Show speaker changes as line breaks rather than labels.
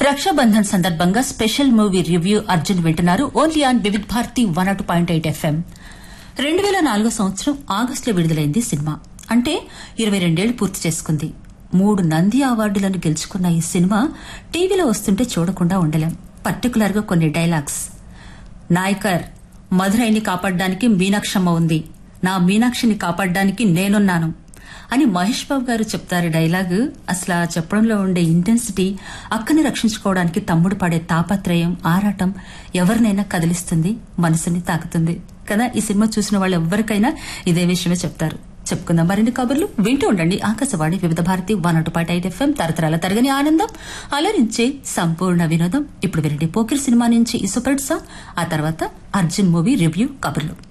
రక్షాబంధన్ సందర్భంగా special movie review Arjun వింటున్నారు only on Vividh Bharati one o two point eight FM రెండు వేల నాలుగో సంవత్సరం ఆగస్టులో విడుదలైంది సినిమా అంటే ఇరవై రెండేళ్లు పూర్తి చేసుకుంది మూడు నంది అవార్డులను గెలుచుకున్న ఈ సినిమా టీవీలో వస్తుంటే చూడకుండా ఉండలేం పర్టికులర్ గా కొన్ని డైలాగ్స్ నాయకర్ మధురైని కాపాడడానికి మీనాక్షమ్మ ఉంది నా మీనాక్షిని కాపాడడానికి నేనున్నాను అని మహేష్ బాబు గారు చెప్తారు డైలాగ్ అసలు ఆ చెప్పడంలో ఉండే ఇంటెన్సిటీ అక్కని రక్షించుకోవడానికి తమ్ముడు పడే తాపత్రయం ఆరాటం ఎవరినైనా కదిలిస్తుంది మనసుని తాకుతుంది కదా ఈ సినిమా చూసిన వాళ్ళు ఎవరికైనా ఇదే విషయమే చెప్తారు చెప్పుకుందాం మరిన్ని కబుర్లు వింటూ ఉండండి Akashvani Vividh Bharati one o two point ఐదు ఎఫ్ఎం తరతరాల తరగని ఆనందం అలరించే సంపూర్ణ వినోదం ఇప్పుడు వినండి పోకిరి సినిమా నుంచి ఈ సూపర్ సాంగ్ ఆ తర్వాత అర్జున్ మూవీ రివ్యూ కబుర్లు